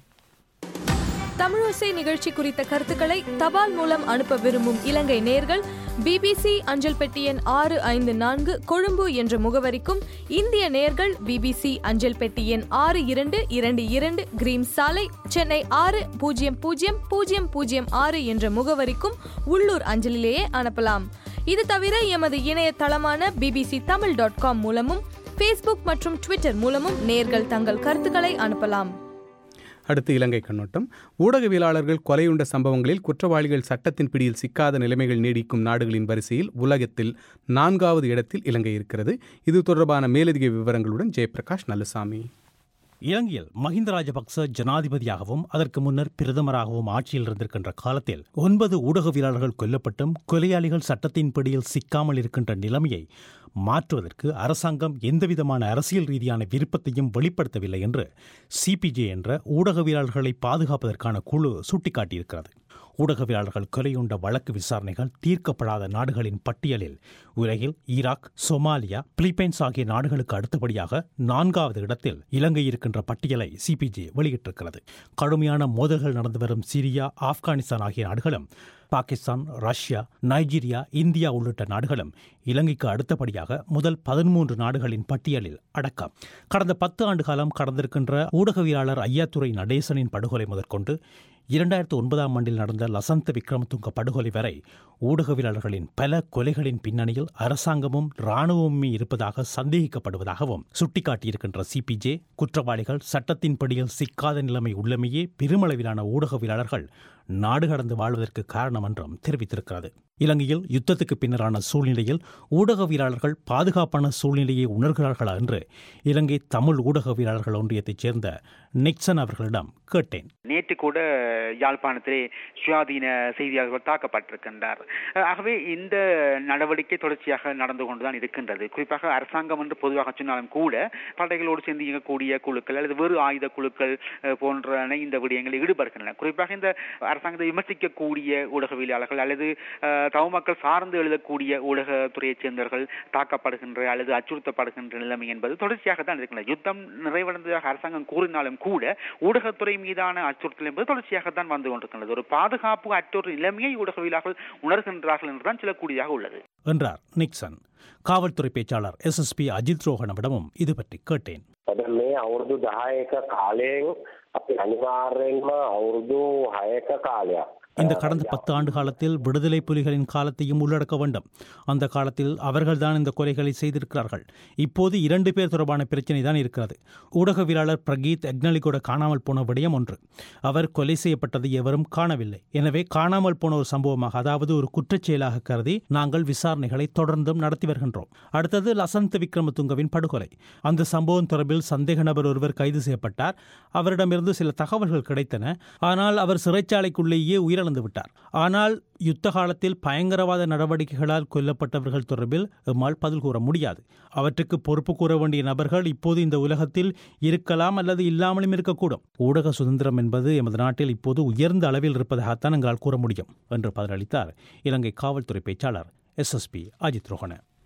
தமிழோசை நிகழ்ச்சி குறித்த கருத்துக்களை தபால் மூலம் அனுப்ப விரும்பும் இலங்கை நேர்கள் பிபிசி அஞ்சல் பெட்டி எண் ஆறு ஐந்து நான்கு கொழும்பு என்ற முகவரிக்கும் இந்திய நேர்கள் பிபிசி அஞ்சல் பெட்டி எண் ஆறு இரண்டு இரண்டு இரண்டு கிரீம் சாலை சென்னை ஆறு பூஜ்ஜியம் பூஜ்ஜியம் பூஜ்ஜியம் பூஜ்ஜியம் ஆறு என்ற முகவரிக்கும் உள்ளூர் அஞ்சலிலேயே அனுப்பலாம் இது தவிர எமது இணையதளமான பிபிசி தமிழ் டாட் காம் மூலமும் ஃபேஸ்புக் மற்றும் ட்விட்டர் மூலமும் நேர்கள் தங்கள் கருத்துக்களை அனுப்பலாம் அடுத்து இலங்கை கண்ணோட்டம் ஊடகவியலாளர்கள் கொலையுண்ட சம்பவங்களில் குற்றவாளிகள் சட்டத்தின் பிடியில் சிக்காத நிலைமைகள் நீடிக்கும் நாடுகளின் வரிசையில் உலகத்தில் நான்காவது இடத்தில் இலங்கை இருக்கிறது இது தொடர்பான மேலதிக விவரங்களுடன் ஜெயபிரகாஷ் நல்லசாமி இலங்கையில் மஹிந்த ராஜபக்ச ஜனாதிபதியாகவும் அதற்கு முன்னர் பிரதமராகவும் ஆட்சியில் இருந்திருக்கின்ற காலத்தில் ஒன்பது ஊடகவியலாளர்கள் கொல்லப்பட்டும் கொலையாளிகள் சட்டத்தின் பிடியில் சிக்காமல் இருக்கின்ற நிலைமையை மாற்றுவதற்கு அரசாங்கம் எந்தவிதமான அரசியல் ரீதியான விருப்பத்தையும் வெளிப்படுத்தவில்லை என்று சிபிஜே என்ற ஊடகவியலாளர்களை பாதுகாப்பதற்கான குழு சுட்டிக்காட்டியிருக்கிறது ஊடகவியலாளர்கள் கொலையுண்ட வழக்கு விசாரணைகள் தீர்க்கப்படாத நாடுகளின் பட்டியலில் உலகில் ஈராக் சொமாலியா பிலிப்பைன்ஸ் ஆகிய நாடுகளுக்கு அடுத்தபடியாக நான்காவது இடத்தில் இலங்கை இருக்கின்ற பட்டியலை சிபிஜே வெளியிட்டிருக்கிறது கடுமையான மோதல்கள் நடந்து வரும் சிரியா ஆப்கானிஸ்தான் ஆகிய நாடுகளும் பாகிஸ்தான் ரஷ்யா நைஜீரியா இந்தியா உள்ளிட்ட நாடுகளும் இலங்கைக்கு அடுத்தபடியாக முதல் பதிமூன்று நாடுகளின் பட்டியலில் அடக்கம் கடந்த பத்து ஆண்டு காலம் கடந்திருக்கின்ற ஊடகவியலாளர் ஐயாத்துறை நடேசனின் படுகொலை முதற்கொண்டு இரண்டாயிரத்து ஒன்பதாம் ஆண்டில் நடந்த லசந்த விக்ரமதுங்க படுகொலை வரை ஊடகவியலாளர்களின் பல கொலைகளின் பின்னணியில் அரசாங்கமும் இராணுவமுமே இருப்பதாக சந்தேகிக்கப்படுவதாகவும் சுட்டிக்காட்டியிருக்கின்ற சிபிஜே குற்றவாளிகள் சட்டத்தின் படியில் சிக்காத நிலைமை உள்ளமையே பெருமளவிலான ஊடகவியலாளர்கள் நாடு கடந்து வாழ்வதற்கு காரணம் என்றும் தெரிவித்திருக்கிறது இலங்கையில் யுத்தத்துக்கு பின்னரான சூழ்நிலையில் ஊடகவியலாளர்கள் பாதுகாப்பான சூழ்நிலையை உணர்கிறார்களா என்று இலங்கை தமிழ் ஊடகவியலாளர்கள் ஒன்றியத்தைச் சேர்ந்த நிக்சன் அவர்களிடம் கேட்டேன் நேற்று கூட யாழ்ப்பாணத்திலே சுயாதீன செய்தியாளர்கள் தாக்கப்பட்டிருக்கின்றார் ஆகவே இந்த நடவடிக்கை தொடர்ச்சியாக நடந்து கொண்டுதான் இருக்கின்றது குறிப்பாக அரசாங்கம் என்று பொதுவாக சொன்னாலும் கூட படைகளோடு சேர்ந்து இயங்கக்கூடிய குழுக்கள் அல்லது வேறு ஆயுத குழுக்கள் அஹ், போன்றன இந்த விடயங்களில் ஈடுபடுகின்றன குறிப்பாக இந்த அரசாங்கத்தை விமர்சிக்கக்கூடிய ஊடகவியலாளர்கள் அல்லது அஹ், தமிழ் மக்கள் சார்ந்து எழுதக்கூடிய ஊடகத்துறையைச் சேர்ந்தவர்கள் தாக்கப்படுகின்ற அல்லது அச்சுறுத்தப்படுகின்ற நிலைமை என்பது தொடர்ச்சியாக தான் இருக்கின்றது யுத்தம் நிறைவடைந்ததாக அரசாங்கம் கூறினாலும் கூட ஊடகத்துறை மீதான அச்சுறுத்தல் என்பது தொடர்ச்சியாகத்தான் வந்து கொண்டிருக்கின்றது ஒரு பாதுகாப்பு அற்றொரு நிலைமையை ஊடகவியலாளர்கள் உணர்கின்றார்கள் என்றுதான் சொல்லக்கூடியதாக உள்ளது என்றார் நிக்சன் காவல்துறை பேச்சாளர் எஸ்எஸ்பி அஜித் ரோஹனிடமும் இது பற்றி கேட்டேன் දැන් මේ අවුරුදු 10ක කාලයෙන් අපි අනිවාර්යයෙන්ම අවුරුදු 6ක කාලයක් இந்த கடந்த பத்து ஆண்டு காலத்தில் விடுதலை புலிகளின் காலத்தையும் உள்ளடக்க வேண்டும் அந்த காலத்தில் அவர்கள்தான் இந்த கொலைகளை செய்திருக்கிறார்கள் இப்போது இரண்டு பேர் தொடர்பான பிரச்சனை தான் இருக்கிறது ஊடகவியலாளர் பிரகீத் எக்னலிகோட காணாமல் போன விடயம் ஒன்று அவர் கொலை செய்யப்பட்டதை எவரும் காணவில்லை எனவே காணாமல் போன ஒரு சம்பவமாக அதாவது ஒரு குற்றச் செயலாக கருதி நாங்கள் விசாரணைகளை தொடர்ந்தும் நடத்தி வருகின்றோம் அடுத்தது லசந்த் விக்ரமதுங்கவின் படுகொலை அந்த சம்பவம் தொடர்பில் சந்தேக நபர் ஒருவர் கைது செய்யப்பட்டார் அவரிடமிருந்து சில தகவல்கள் கிடைத்தன ஆனால் அவர் சிறைச்சாலைக்குள்ளேயே உயிரிழந்து விட்டார் ஆனால் யுத்த காலத்தில் பயங்கரவாத நடவடிக்கைகளால் கொல்லப்பட்டவர்கள் தொடர்பில் எம்மால் பதில் கூற முடியாது அவற்றுக்கு பொறுப்பு கூற வேண்டிய நபர்கள் இப்போது இந்த உலகத்தில் இருக்கலாம் அல்லது இல்லாமலும் இருக்கக்கூடும் ஊடக சுதந்திரம் என்பது எமது நாட்டில் இப்போது உயர்ந்த அளவில் இருப்பதாகத்தான் எங்களால் கூற முடியும் என்று பதிலளித்தார் இலங்கை காவல்துறை பேச்சாளர் எஸ்எஸ்பி அஜித் ரோஹன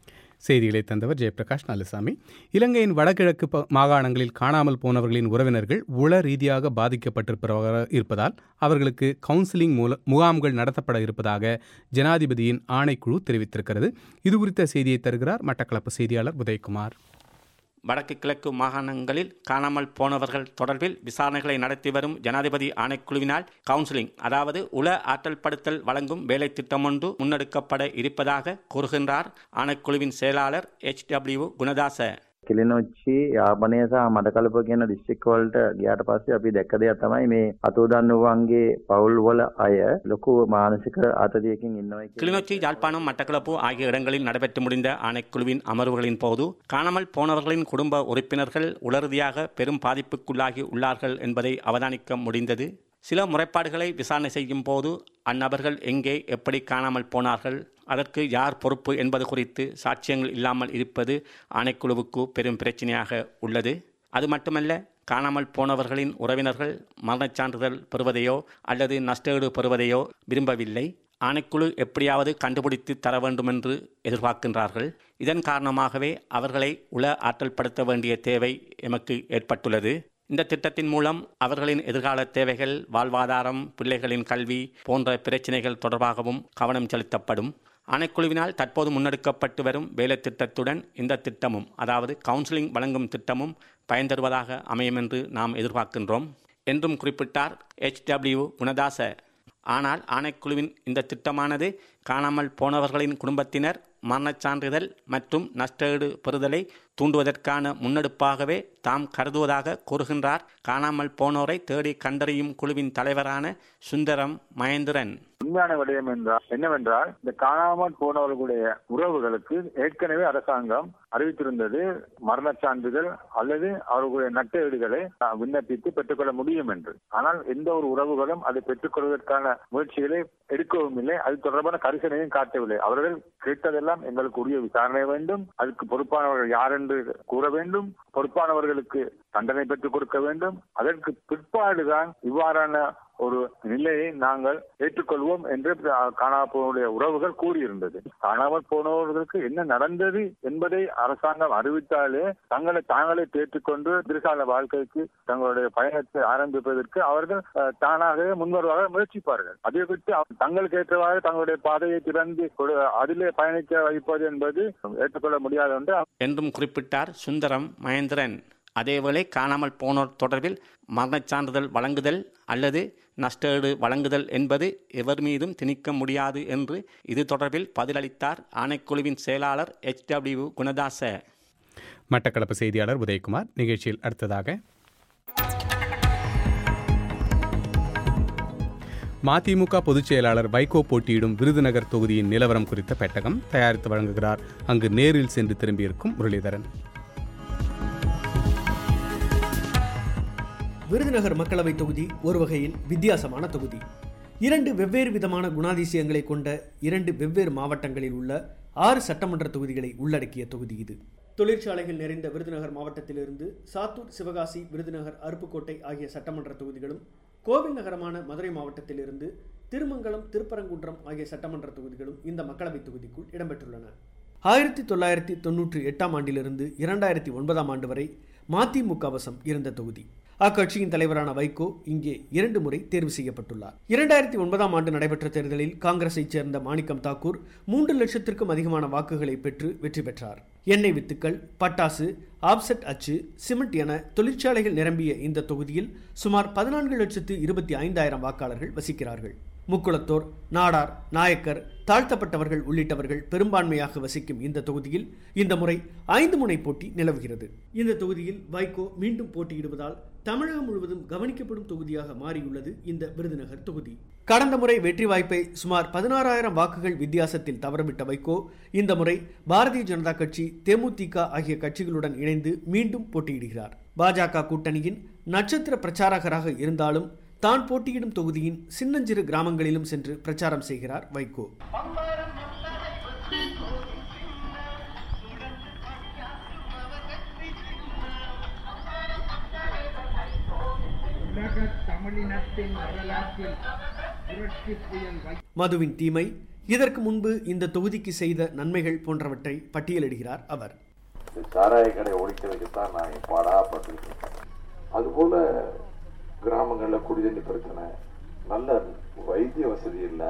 செய்திகளை தந்தவர் ஜெயபிரகாஷ் நல்லசாமி இலங்கையின் வடகிழக்கு ப- மாகாணங்களில் காணாமல் போனவர்களின் உறவினர்கள் உள ரீதியாக பாதிக்கப்பட்டிருப்பவராக இருப்பதால் அவர்களுக்கு கவுன்சிலிங் மூல முகாம்கள் நடத்தப்பட இருப்பதாக ஜனாதிபதியின் ஆணைக்குழு தெரிவித்திருக்கிறது இது குறித்த செய்தியை தருகிறார் மட்டக்களப்பு செய்தியாளர் உதயகுமார் வடக்கு கிழக்கு மாகாணங்களில் காணாமல் போனவர்கள் தொடர்பில் விசாரணைகளை நடத்தி வரும் ஜனாதிபதி ஆணைக்குழுவினால் கவுன்சிலிங் அதாவது உள ஆற்றல்படுத்தல் வழங்கும் வேலை திட்டமொன்று முன்னெடுக்கப்பட இருப்பதாக கூறுகின்றார் ஆணைக்குழுவின் செயலாளர் எச் டபிள்யூ குணதாச කිලිනොච්චි යාපනය සහ මඩකලප කියන ඩිස්ට්‍රික් වලට ගියාට පස්සේ අපි දැක්ක දෙයක් තමයි මේ අතෝදන්නුවන්ගේ පවුල් වල අය ලොකු මානසික ආතතියකින් ඉන්නවා කියලා. கிளிநொச்சி யாழ்ப்பாணம் மட்டக்களப்பு ஆகிய இடங்களில் நடைபெற்று முடிந்த ஆணைக்குழுவின் அமர்வுகளின் போது காணாமல் போனவர்களின் குடும்ப உறுப்பினர்கள் உளறுதியாக பெரும் பாதிப்புக்குள்ளாகி உள்ளார்கள் என்பதை அவதானிக்க முடிந்தது சில முறைப்பாடுகளை விசாரணை செய்யும் போது அந்நபர்கள் எங்கே எப்படி காணாமல் போனார்கள் அதற்கு யார் பொறுப்பு என்பது குறித்து சாட்சியங்கள் இல்லாமல் இருப்பது ஆணைக்குழுவுக்கு பெரும் பிரச்சனையாக உள்ளது அது மட்டுமல்ல காணாமல் போனவர்களின் உறவினர்கள் மரணச் சான்றிதழ் பெறுவதையோ அல்லது நஷ்டஈடு பெறுவதையோ விரும்பவில்லை ஆணைக்குழு எப்படியாவது கண்டுபிடித்து தர வேண்டுமென்று எதிர்பார்க்கின்றார்கள் இதன் காரணமாகவே அவர்களை உள ஆற்றல்படுத்த வேண்டிய தேவை எமக்கு ஏற்பட்டுள்ளது இந்த திட்டத்தின் மூலம் அவர்களின் எதிர்கால தேவைகள் வாழ்வாதாரம் பிள்ளைகளின் கல்வி போன்ற பிரச்சினைகள் தொடர்பாகவும் கவனம் செலுத்தப்படும் ஆணைக்குழுவினால் தற்போது முன்னெடுக்கப்பட்டு வரும் வேலை திட்டத்துடன் இந்த திட்டமும் அதாவது கவுன்சிலிங் வழங்கும் திட்டமும் பயன் தருவதாக அமையும் என்று நாம் எதிர்பார்க்கின்றோம் என்றும் குறிப்பிட்டார் எச் டபிள்யூ குணதாச ஆனால் ஆணைக்குழுவின் இந்த திட்டமானது காணாமல் போனவர்களின் குடும்பத்தினர் மரணச் சான்றிதழ் மற்றும் நஷ்டஈடு பெறுதலை தூண்டுவதற்கான முன்னெடுப்பாகவே தாம் கருதுவதாக கூறுகின்றார் காணாமல் போனோரை தேடி கண்டறியும் குழுவின் தலைவரான சுந்தரம் மகேந்திரன் உண்மையான விடயம் என்றால் என்னவென்றால் இந்த காணாமல் போனவர்களுடைய உறவுகளுக்கு ஏற்கனவே அரசாங்கம் அறிவித்திருந்தது மரணச் சான்றிதழ் அல்லது அவர்களுடைய நட்டஈடுகளை அஹ், விண்ணப்பித்து பெற்றுக்கொள்ள முடியும் என்று ஆனால் எந்த ஒரு உறவுகளும் அதை பெற்றுக்கொள்வதற்கான முயற்சிகளை எடுக்கவும் இல்லை அது தொடர்பான கரிசனையும் காட்டவில்லை அவர்கள் கேட்டதெல்லாம் எங்களுக்கு உரிய விசாரணை வேண்டும் அதுக்கு பொறுப்பானவர்கள் யார் என்று கூற வேண்டும் பொறுப்பானவர்களுக்கு தண்டனை பெற்றுக் கொடுக்க வேண்டும் அதற்கு பிற்பாடுதான் இவ்வாறான ஒரு நிலையை நாங்கள் ஏற்றுக்கொள்வோம் என்று காணாமல் உறவுகள் கூறியிருந்தது காணாமல் போனவர்களுக்கு என்ன நடந்தது என்பதை அரசாங்கம் அறிவித்தாலே தங்களை தாங்களே தேற்றிக்கொண்டு எதிர்கால வாழ்க்கைக்கு தங்களுடைய பயணத்தை ஆரம்பிப்பதற்கு அவர்கள் அஹ், தானாகவே முன்வருவாக முயற்சிப்பார்கள் அதை விட்டு அவ- தங்களுக்கு ஏற்றவாறு தங்களுடைய பாதையை திறந்து கொடு- அதிலே பயணிக்க வைப்பது என்பது ஏற்றுக்கொள்ள முடியாத ஒன்று என்றும் குறிப்பிட்டார் சுந்தரம் மகேந்திரன் அதேவேளை காணாமல் போனோர் தொடர்பில் மரணச் சான்றிதழ் வழங்குதல் அல்லது நஷ்டஈடு வழங்குதல் என்பது எவர் மீதும் திணிக்க முடியாது என்று இது தொடர்பில் பதிலளித்தார் ஆணைக்குழுவின் செயலாளர் எச் டபிள்யூ குணதாச மட்டக்களப்பு செய்தியாளர் உதயகுமார் நிகழ்ச்சியில் அடுத்ததாக மதிமுக பொதுச் செயலாளர் வைகோ போட்டியிடும் விருதுநகர் தொகுதியின் நிலவரம் குறித்த பெட்டகம் தயாரித்து வழங்குகிறார் அங்கு நேரில் சென்று திரும்பியிருக்கும் முரளிதரன் விருதுநகர் மக்களவை தொகுதி ஒரு வகையில் வித்தியாசமான தொகுதி இரண்டு வெவ்வேறு விதமான குணாதிசயங்களை கொண்ட இரண்டு வெவ்வேறு மாவட்டங்களில் உள்ள ஆறு சட்டமன்ற தொகுதிகளை உள்ளடக்கிய தொகுதி இது தொழிற்சாலைகள் நிறைந்த விருதுநகர் மாவட்டத்திலிருந்து சாத்தூர் சிவகாசி விருதுநகர் அருப்புக்கோட்டை ஆகிய சட்டமன்ற தொகுதிகளும் கோவில் நகரமான மதுரை மாவட்டத்திலிருந்து திருமங்கலம் திருப்பரங்குன்றம் ஆகிய சட்டமன்ற தொகுதிகளும் இந்த மக்களவை தொகுதிக்குள் இடம்பெற்றுள்ளன ஆயிரத்தி தொள்ளாயிரத்தி தொன்னூற்றி எட்டாம் ஆண்டிலிருந்து இரண்டாயிரத்தி ஒன்பதாம் ஆண்டு வரை மதிமுக வசம் இருந்த தொகுதி அக்கட்சியின் தலைவரான வைகோ இங்கே இரண்டு முறை தேர்வு செய்யப்பட்டுள்ளார் இரண்டாயிரத்தி ஒன்பதாம் ஆண்டு நடைபெற்ற தேர்தலில் காங்கிரஸைச் சேர்ந்த மாணிக்கம் தாக்கூர் மூன்று லட்சத்திற்கும் அதிகமான வாக்குகளை பெற்று வெற்றி பெற்றார் எண்ணெய் வித்துக்கள் பட்டாசு ஆப்செட் அச்சு சிமெண்ட் என தொழிற்சாலைகள் நிரம்பிய இந்த தொகுதியில் சுமார் பதினான்கு லட்சத்து இருபத்தி ஐந்தாயிரம் வாக்காளர்கள் வசிக்கிறார்கள் முக்குளத்தோர் நாடார் நாயக்கர் தாழ்த்தப்பட்டவர்கள் உள்ளிட்டவர்கள் பெரும்பான்மையாக வசிக்கும் இந்த தொகுதியில் இந்த முறை ஐந்து முனை போட்டி நிலவுகிறது இந்த தொகுதியில் வைகோ மீண்டும் போட்டியிடுவதால் தமிழகம் முழுவதும் கவனிக்கப்படும் தொகுதியாக மாறியுள்ளது இந்த விருதுநகர் தொகுதி கடந்த முறை வெற்றி வாய்ப்பை சுமார் பதினாறாயிரம் வாக்குகள் வித்தியாசத்தில் தவறவிட்ட வைகோ இந்த முறை பாரதிய ஜனதா கட்சி தேமுதிக ஆகிய கட்சிகளுடன் இணைந்து மீண்டும் போட்டியிடுகிறார் பாஜக கூட்டணியின் நட்சத்திர பிரச்சாரகராக இருந்தாலும் தான் போட்டியிடும் தொகுதியின் சின்னஞ்சிறு கிராமங்களிலும் சென்று பிரச்சாரம் செய்கிறார் வைகோ உலக தமிழினத்தின் வரலாற்றில் புரட்சி புயல் வை மதுவின் தீமை இதற்கு முன்பு இந்த தொகுதிக்கு செய்த நன்மைகள் போன்றவற்றை பட்டியலிடுகிறார் அவர் சாராய கடை ஒழிக்கிறதுக்குத்தான் நான் பாடாப்பட்டிருக்கேன் அதுபோல கிராமங்களில் குடிதண்ணி பிரச்சனை நல்ல வைத்திய வசதி இல்லை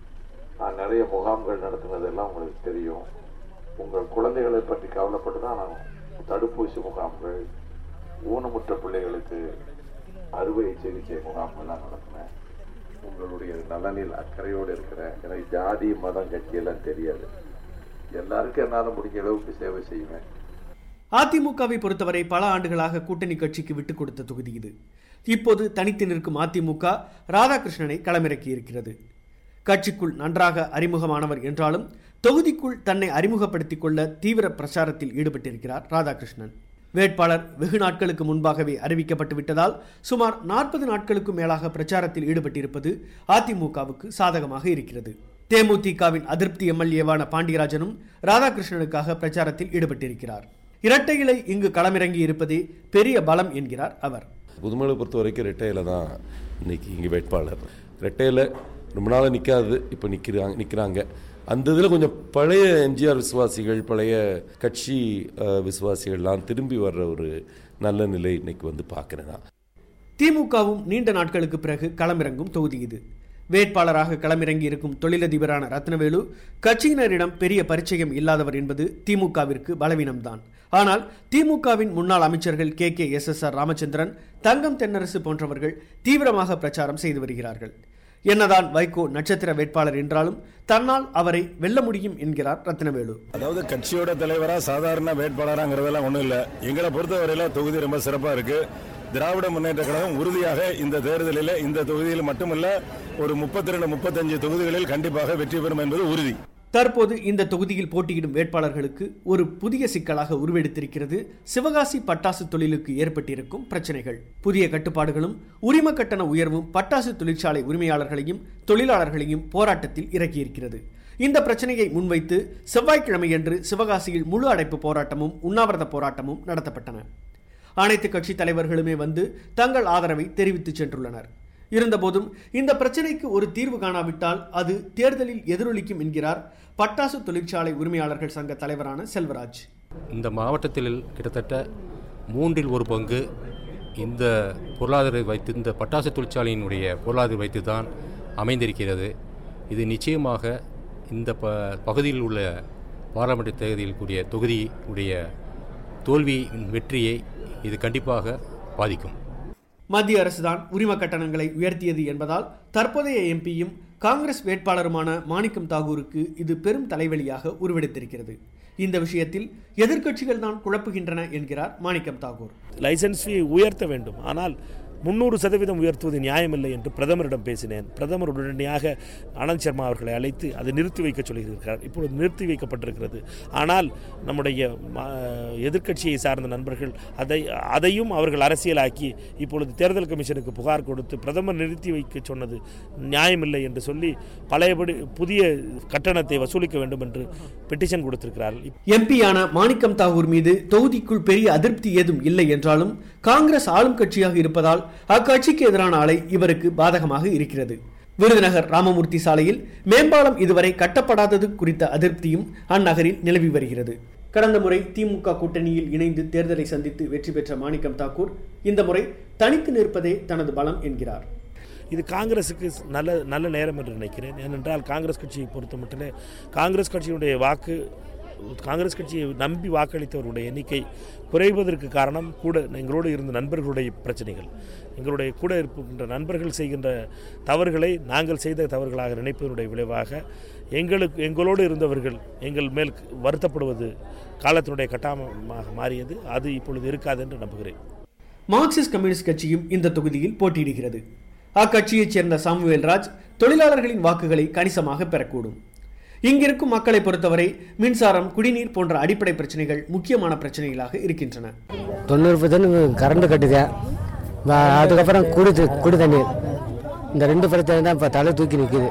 நான் நிறைய முகாம்கள் நடத்தினதெல்லாம் உங்களுக்கு தெரியும் உங்கள் குழந்தைகளை பற்றி கவலைப்பட்டு தான் நான் தடுப்பூசி முகாம்கள் ஊனமுற்ற பிள்ளைகளுக்கு அறுவை சிகிச்சை முகாம்கள்லாம் நடத்தினேன் உங்களுடைய நலனில் அக்கறையோடு இருக்கிற எனக்கு ஜாதி மதம் கட்சியெல்லாம் தெரியாது எல்லாருக்கும் என்னால் முடிஞ்ச அளவுக்கு சேவை செய்வேன் அதிமுகவை பொறுத்தவரை பல ஆண்டுகளாக கூட்டணி கட்சிக்கு விட்டுக் கொடுத்த தொகுதி இது இப்போது தனித்து நிற்கும் அதிமுக ராதாகிருஷ்ணனை களமிறக்கி இருக்கிறது கட்சிக்குள் நன்றாக அறிமுகமானவர் என்றாலும் தொகுதிக்குள் தன்னை அறிமுகப்படுத்திக் கொள்ள தீவிர பிரச்சாரத்தில் ஈடுபட்டிருக்கிறார் ராதாகிருஷ்ணன் வேட்பாளர் வெகு நாட்களுக்கு முன்பாகவே அறிவிக்கப்பட்டு விட்டதால் சுமார் நாற்பது நாட்களுக்கும் மேலாக பிரச்சாரத்தில் ஈடுபட்டிருப்பது அதிமுகவுக்கு சாதகமாக இருக்கிறது தேமுதிகவின் அதிருப்தி எம்எல்ஏவான பாண்டியராஜனும் ராதாகிருஷ்ணனுக்காக பிரச்சாரத்தில் ஈடுபட்டிருக்கிறார் இரட்டை இலை இங்கு களமிறங்கி இருப்பதே பெரிய பலம் என்கிறார் அவர் புதுமலை பொறுத்த வரைக்கும் ரெட்டையில தான் இன்னைக்கு இங்கே வேட்பாளர் ரெட்டையில ரொம்ப நாளாக நிற்காது இப்போ நிற்கிறாங்க நிற்கிறாங்க அந்த இதில் கொஞ்சம் பழைய எம்ஜிஆர் விசுவாசிகள் பழைய கட்சி அஹ், விசுவாசிகள்லாம் திரும்பி வர்ற ஒரு நல்ல நிலை இன்னைக்கு வந்து பார்க்குறேன் நான் திமுகவும் நீண்ட நாட்களுக்கு பிறகு களமிறங்கும் தொகுதி இது வேட்பாளராக களமிறங்கி இருக்கும் தொழிலதிபரான ரத்னவேலு கட்சியினரிடம் பெரிய பரிச்சயம் இல்லாதவர் என்பது திமுகவிற்கு பலவீனம்தான் ஆனால் திமுகவின் முன்னாள் அமைச்சர்கள் K K S S R Ramachandran Thangam Thennarasu போன்றவர்கள் தீவிரமாக பிரச்சாரம் செய்து வருகிறார்கள் என்னதான் வைகோ நட்சத்திர வேட்பாளர் என்றாலும் தன்னால் அவரை வெல்ல முடியும் என்கிறார் ரத்னவேலு அதாவது கட்சியோட தலைவரா சாதாரண வேட்பாளராங்கிறதெல்லாம் ஒண்ணும் இல்ல எங்களை பொறுத்தவரையில தொகுதி ரொம்ப சிறப்பா இருக்கு திராவிட முன்னேற்ற கழகம் உறுதியாக இந்த தேர்தலில் இந்த தொகுதியில் மட்டுமல்ல ஒரு முப்பத்தி ரெண்டு முப்பத்தஞ்சு தொகுதிகளில் கண்டிப்பாக வெற்றி பெறும் என்பது உறுதி தற்போது இந்த தொகுதியில் போட்டியிடும் வேட்பாளர்களுக்கு ஒரு புதிய சிக்கலாக உருவெடுத்திருக்கிறது சிவகாசி பட்டாசு தொழிலுக்கு ஏற்பட்டிருக்கும் பிரச்சனைகள் புதிய கட்டுப்பாடுகளும் உரிம கட்டண உயர்வும் பட்டாசு தொழிற்சாலை உரிமையாளர்களையும் தொழிலாளர்களையும் போராட்டத்தில் இறக்கியிருக்கிறது இந்த பிரச்சனையை முன்வைத்து செவ்வாய்க்கிழமையன்று சிவகாசியில் முழு அடைப்பு போராட்டமும் உண்ணாவிரத போராட்டமும் நடத்தப்பட்டன அனைத்து கட்சி தலைவர்களுமே வந்து தங்கள் ஆதரவை தெரிவித்து சென்றுள்ளனர் இருந்தபோதும் இந்த பிரச்சனைக்கு ஒரு தீர்வு காணாவிட்டால் அது தேர்தலில் எதிரொலிக்கும் என்கிறார் பட்டாசு தொழிற்சாலை உரிமையாளர்கள் சங்க தலைவரான செல்வராஜ் இந்த மாவட்டத்தில் கிட்டத்தட்ட மூன்றில் ஒரு பங்கு இந்த பொருளாதார வைத்து இந்த பட்டாசு தொழிற்சாலையினுடைய பொருளாதார வைத்து தான் அமைந்திருக்கிறது இது நிச்சயமாக இந்த ப பகுதியில் உள்ள பாராளுமன்ற தேர்தலில் கூடிய தொகுதியுடைய தோல்வியின் வெற்றியை இது கண்டிப்பாக பாதிக்கும் மத்திய அரசுதான் உரிம கட்டணங்களை உயர்த்தியது என்பதால் தற்போதைய எம்பியும் காங்கிரஸ் வேட்பாளருமான மாணிக்கம் தாகூருக்கு இது பெரும் தலைவலியாக உருவெடுத்திருக்கிறது இந்த விஷயத்தில் எதிர்க்கட்சிகள் தான் குழப்புகின்றன என்கிறார் மாணிக்கம் தாகூர் லைசன்ஸ் ஃபீ உயர்த்த வேண்டும் ஆனால் முன்னூறு சதவீதம் உயர்த்துவது நியாயமில்லை என்று பிரதமரிடம் பேசினேன் பிரதமர் உடனடியாக ஆனந்த் சர்மா அவர்களை அழைத்து அதை நிறுத்தி வைக்க சொல்லியிருக்கிறார் இப்பொழுது நிறுத்தி வைக்கப்பட்டிருக்கிறது ஆனால் நம்முடைய ம- எதிர்க்கட்சியை சார்ந்த நண்பர்கள் அதை அதையும் அவர்கள் அரசியலாக்கி இப்பொழுது தேர்தல் கமிஷனுக்கு புகார் கொடுத்து பிரதமர் நிறுத்தி வைக்க சொன்னது நியாயமில்லை என்று சொல்லி பழையபடி புதிய கட்டணத்தை வசூலிக்க வேண்டும் என்று பெட்டிஷன் கொடுத்திருக்கிறார்கள் எம்பியான மாணிக்கம் தாகூர் மீது தொகுதிக்குள் பெரிய அதிருப்தி ஏதும் இல்லை என்றாலும் காங்கிரஸ் ஆளும் கட்சியாக இருப்பதால் அக்கட்சிக்கு எதிரான அலை இவருக்கு பாதகமாக இருக்கிறது விருதுநகர் ராமமூர்த்தி சாலையில் மேம்பாலம் இதுவரை கட்டப்படாதது குறித்த அதிருப்தியும் அந்நகரில் நிலவி வருகிறது கடந்த முறை திமுக கூட்டணியில் இணைந்து தேர்தலை சந்தித்து வெற்றி பெற்ற மாணிக்கம் தாக்கூர் இந்த முறை தனித்து நிற்பதே தனது பலம் என்கிறார் இது காங்கிரஸுக்கு நல்ல நல்ல நேரம் என்று நினைக்கிறேன் ஏனென்றால் காங்கிரஸ் கட்சியை பொறுத்த மட்டுமே காங்கிரஸ் கட்சியினுடைய வாக்கு காங்கிரஸ் கட்சியை நம்பி வாக்களித்தவருடைய எண்ணிக்கை குறைவதற்கு காரணம் கூட எங்களோடு இருந்த நண்பர்களுடைய பிரச்சனைகள் எங்களுடைய கூட இருக்கின்ற நண்பர்கள் செய்கின்ற தவறுகளை நாங்கள் செய்த தவறுகளாக நினைப்பதனுடைய விளைவாக எங்களுக்கு எங்களோடு இருந்தவர்கள் எங்கள் மேல் வருத்தப்படுவது காலத்தினுடைய கட்டாயமாக மாறியது அது இப்பொழுது இருக்காது என்று நம்புகிறேன் மார்க்சிஸ்ட் கம்யூனிஸ்ட் கட்சியும் இந்த தொகுதியில் போட்டியிடுகிறது அக்கட்சியைச் சேர்ந்த சாமுவேல் ராஜ் தொழிலாளர்களின் வாக்குகளை கணிசமாக பெறக்கூடும் இங்கிருக்கும் மக்களை பொறுத்தவரை மின்சாரம் குடிநீர் போன்ற அடிப்படை பிரச்சனைகள் முக்கியமான பிரச்சனைகளாக இருக்கின்றன தொண்ணூறு பர்சன்ட் கரண்ட் கட்டுது வ- அதுக்கப்புறம் குடி த- குடி தண்ணீர் இந்த ரெண்டு பிரச்சனை தான் இப்போ தலை தூக்கி நிற்குது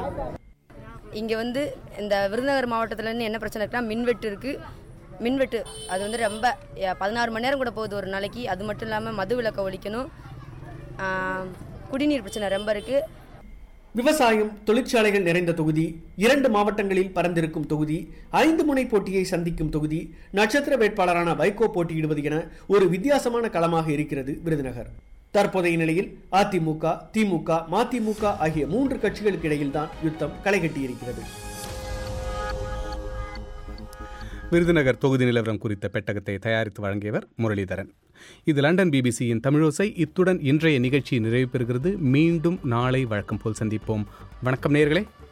இங்கே வந்து இந்த விருதுநகர் மாவட்டத்துல இருந்து என்ன பிரச்சனை இருக்குன்னா மின்வெட்டு இருக்குது மின்வெட்டு அது வந்து ரொம்ப எ, பதினாறு மணி நேரம் கூட போகுது ஒரு நாளைக்கு அது மட்டும் இல்லாமல் மது விலக்கை ஒழிக்கணும் ஆ, குடிநீர் பிரச்சனை ரொம்ப இருக்குது விவசாயம் தொழிற்சாலைகள் நிறைந்த தொகுதி இரண்டு மாவட்டங்களில் பறந்திருக்கும் தொகுதி ஐந்து முனை போட்டியை சந்திக்கும் தொகுதி நட்சத்திர வேட்பாளரான வைகோ போட்டியிடுவது என ஒரு வித்தியாசமான களமாக இருக்கிறது விருதுநகர் தற்போதைய நிலையில் அதிமுக திமுக மதிமுக ஆகிய மூன்று கட்சிகளுக்கு இடையில்தான் யுத்தம் களை கட்டியிருக்கிறது விருதுநகர் தொகுதி நிலவரம் குறித்த பெட்டகத்தை தயாரித்து வழங்கியவர் முரளிதரன் இது லண்டன் பிபிசியின் தமிழோசை இத்துடன் இன்றைய நிகழ்ச்சி நிறைவு பெறுகிறது மீண்டும் நாளை வழக்கம் போல் சந்திப்போம் வணக்கம் நேர்களே